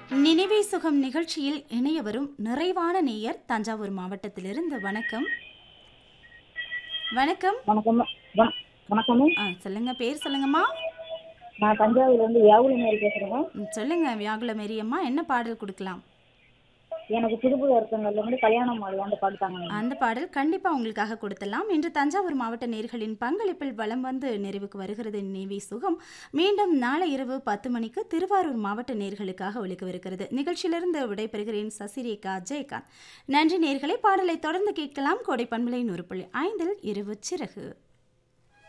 நினைவே சுகம் நிகழ்ச்சியில் இணைய வரும் நிறைவான நேயர் தஞ்சாவூர் மாவட்டத்திலிருந்து வணக்கம் வணக்கம் வணக்கம் வண- வணக்கம் ஆ சொல்லுங்க பேர் சொல்லுங்கம்மா நான் தஞ்சாவூர்ல இருந்து யாவுளி மாரி பேசுறேங்க ம், சொல்லுங்க வியாகுல மேரியம்மா என்ன பாடல் கொடுக்கலாம் எனக்கு புதுப்புது அர்த்தங்கள்ல இருந்து கல்யாணம் மாடு வந்து பாடுத்தாங்க அந்த பாடல் கண்டிப்பா உங்களுக்காக கொடுத்தலாம் இன்று தஞ்சாவூர் மாவட்ட நேர்களின் பங்களிப்பில் வலம் வந்து நிறைவுக்கு வருகிறது நினைவே சுகம் மீண்டும் நாளை இரவு பத்து மணிக்கு திருவாரூர் மாவட்ட நேர்களுக்காக ஒலிக்கவிருக்கிறது நிகழ்ச்சியிலிருந்து விடைபெறுகிறேன் சசிரேகா ஜெயகாந்த் நன்றி நேர்களை பாடலை தொடர்ந்து கேட்கலாம் கோடை பண்பலை நூறு புள்ளி ஐந்தில் இரவு சிறகு